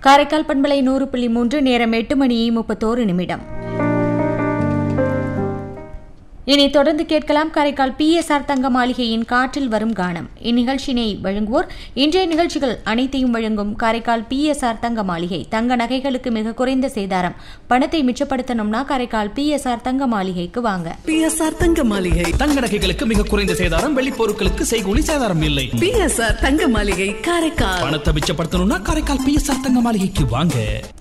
காரைக்கால் பண்பலை நூறு புள்ளி மூன்று நேரம் எட்டு மணி முப்பத்தோரு நிமிடம் இனி தொடர்ந்து கேட்கலாம் காரைக்கால் பிஎஸ்ஆர் தங்க மாளிகையின் காற்றில் வரும் கானம் இந்நிகழ்ச்சியினை வழங்குவோர் இன்றைய நிகழ்ச்சிகள் அனைத்தையும் வழங்கும் காரைக்கால் பிஎஸ்ஆர் தங்க மாளிகை தங்க நகைகளுக்கு மிக குறைந்த சேதாரம் பணத்தை மிச்சப்படுத்தணும்னா காரைக்கால் பிஎஸ்ஆர் தங்க மாளிகைக்கு வாங்க பிஎஸ்ஆர் தங்க மாளிகை தங்க நகைகளுக்கு மிக குறைந்த சேதாரம் வெள்ளி பொருட்களுக்கு செய்கூலி சேதாரம் இல்லை பிஎஸ்ஆர் தங்க மாளிகை காரைக்கால் பணத்தை மிச்சப்படுத்தணும்னா காரைக்கால் பிஎஸ்ஆர் தங்க மாளிகைக்கு வாங்க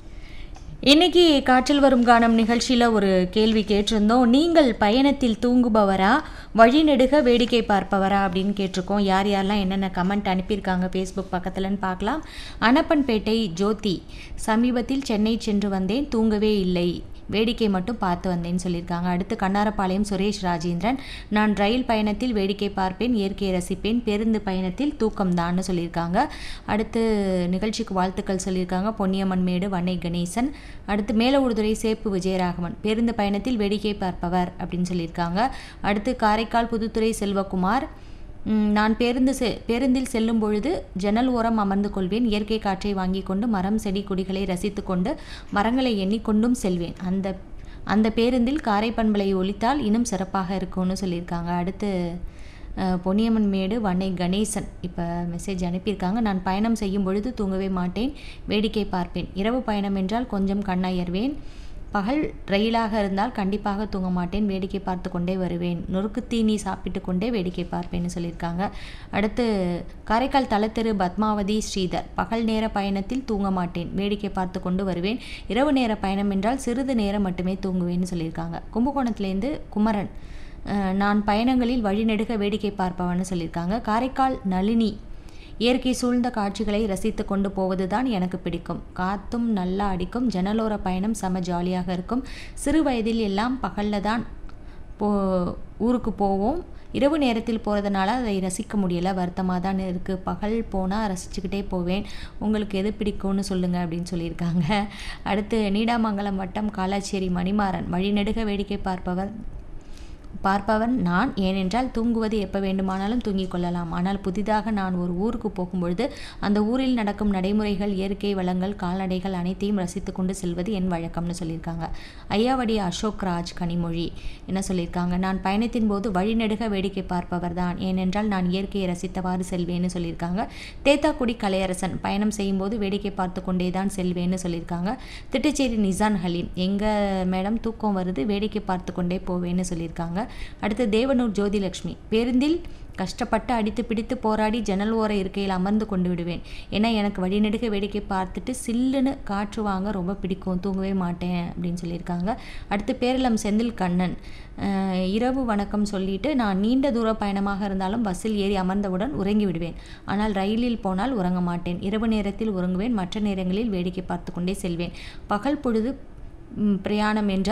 இன்னைக்கு காற்றில் வரும் கானம் நிகழ்ச்சியில் ஒரு கேள்வி கேட்டிருந்தோம் நீங்கள் பயணத்தில் தூங்குபவரா வழிநெடுக வேடிக்கை பார்ப்பவரா அப்படின்னு கேட்டிருக்கோம் யார் யாரெல்லாம் என்னென்ன கமெண்ட் அனுப்பியிருக்காங்க ஃபேஸ்புக் பக்கத்துலன்னு பார்க்கலாம் அனப்பன்பேட்டை ஜோதி சமீபத்தில் சென்னை சென்று வந்தேன் தூங்கவே இல்லை வேடிக்கை மட்டும் பார்த்து வந்தேன்னு சொல்லியிருக்காங்க அடுத்து கண்ணாரப்பாளையம் சுரேஷ் ராஜேந்திரன் நான் ரயில் பயணத்தில் வேடிக்கை பார்ப்பேன் இயற்கையை ரசிப்பேன் பேருந்து பயணத்தில் தூக்கம் தான்னு சொல்லியிருக்காங்க அடுத்து நிகழ்ச்சிக்கு வாழ்த்துக்கள் சொல்லியிருக்காங்க பொன்னியம்மன் மேடு வன்னை கணேசன் அடுத்து மேலவுடுதுறை சேப்பு விஜயராகவன் பேருந்து பயணத்தில் வேடிக்கை பார்ப்பவர் அப்படின்னு சொல்லியிருக்காங்க அடுத்து காரைக்கால் புதுத்துறை செல்வகுமார் ம், நான் பேருந்து செ பேருந்தில் செல்லும் பொழுது ஜன்னல் ஓரம் அமர்ந்து கொள்வேன் இயற்கை காற்றை வாங்கி கொண்டு மரம் செடி கொடிகளை ரசித்து கொண்டு மரங்களை எண்ணிக்கொண்டும் செல்வேன் அந்த அந்த பேருந்தில் காரை பண்பலை ஒலித்தால் இன்னும் சிறப்பாக இருக்கும்னு சொல்லியிருக்காங்க அடுத்து அஹ், பொன்னியம்மன் மேடு வன்னை கணேசன் இப்போ மெசேஜ் அனுப்பியிருக்காங்க நான் பயணம் செய்யும் பொழுது தூங்கவே மாட்டேன் வேடிக்கை பார்ப்பேன் இரவு பயணம் என்றால் கொஞ்சம் கண்ணயர்வேன் பகல் ரயிலாக இருந்தால் கண்டிப்பாக தூங்க மாட்டேன் வேடிக்கை பார்த்து கொண்டே வருவேன் நொறுக்கு தீனி சாப்பிட்டு கொண்டே வேடிக்கை பார்ப்பேன்னு சொல்லியிருக்காங்க அடுத்து காரைக்கால் தலத்தெரு பத்மாவதி ஸ்ரீதர் பகல் நேர பயணத்தில் தூங்க மாட்டேன் வேடிக்கை பார்த்து கொண்டு வருவேன் இரவு நேர பயணம் என்றால் சிறிது நேரம் மட்டுமே தூங்குவேன்னு சொல்லியிருக்காங்க கும்பகோணத்துலேருந்து குமரன் அஹ், நான் பயணங்களில் வழிநெடுக வேடிக்கை பார்ப்பவன்னு சொல்லியிருக்காங்க காரைக்கால் நளினி இயற்கை சூழ்ந்த காட்சிகளை ரசித்து கொண்டு போவதுதான் எனக்கு பிடிக்கும் காத்தும் நல்லா அடிக்கும் ஜன்னலோர பயணம் செம ஜாலியாக இருக்கும் சிறு வயதில் எல்லாம் பகலில் தான் போ ஊருக்கு போவோம் இரவு நேரத்தில் போகிறதுனால அதை ரசிக்க முடியலை வருத்தமாக தான் இருக்குது பகல் போனால் ரசிச்சுக்கிட்டே போவேன் உங்களுக்கு எது பிடிக்கும்னு சொல்லுங்கள் அப்படின்னு சொல்லியிருக்காங்க அடுத்து நீடாமங்கலம் வட்டம் காலாச்சேரி மணிமாறன் வழிநெடுக வேடிக்கை பார்ப்பவர் பார்ப்பவன் நான் ஏனென்றால் தூங்குவது எப்போ வேண்டுமானாலும் தூங்கிக் கொள்ளலாம் ஆனால் புதிதாக நான் ஒரு ஊருக்கு போகும்பொழுது அந்த ஊரில் நடக்கும் நடைமுறைகள் இயற்கை வளங்கள் கால்நடைகள் அனைத்தையும் ரசித்து கொண்டு செல்வது என் வழக்கம்னு சொல்லியிருக்காங்க ஐயாவடி அசோக் ராஜ் கனிமொழி என்ன சொல்லியிருக்காங்க நான் பயணத்தின் போது வழிநெடுக வேடிக்கை பார்ப்பவர் தான் ஏனென்றால் நான் இயற்கையை ரசித்தவாறு செல்வேன்னு சொல்லியிருக்காங்க தேத்தாக்குடி கலையரசன் பயணம் செய்யும்போது வேடிக்கை பார்த்து கொண்டே தான் செல்வேன்னு சொல்லியிருக்காங்க திட்டுச்சேரி நிசான் ஹலீம் எங்கள் மேடம் தூக்கம் வருது வேடிக்கை பார்த்து கொண்டே போவேன்னு சொல்லியிருக்காங்க அடுத்து தேவனூர் ஜோதிலட்சுமி பேருந்தில் கஷ்டப்பட்டு அடித்து பிடித்து போராடி ஜன்னல் ஓர இருக்கையில் அமர்ந்து கொண்டு விடுவேன் ஏன்னா எனக்கு வழிநெடுக வேடிக்கை பார்த்துட்டு சில்லுன்னு காற்று வாங்க ரொம்ப பிடிக்கும் தூங்கவே மாட்டேன் அப்படின்னு சொல்லியிருக்காங்க அடுத்து பேரளம் செந்தில் கண்ணன் அஹ், இரவு வணக்கம் சொல்லிட்டு நான் நீண்ட தூர பயணமாக இருந்தாலும் பஸ்ஸில் ஏறி அமர்ந்தவுடன் உறங்கி விடுவேன் ஆனால் ரயிலில் போனால் உறங்க மாட்டேன் இரவு நேரத்தில் உறங்குவேன் மற்ற நேரங்களில் வேடிக்கை பார்த்து கொண்டே செல்வேன் பகல் பொழுது ம், பிரயாணம் என்றால்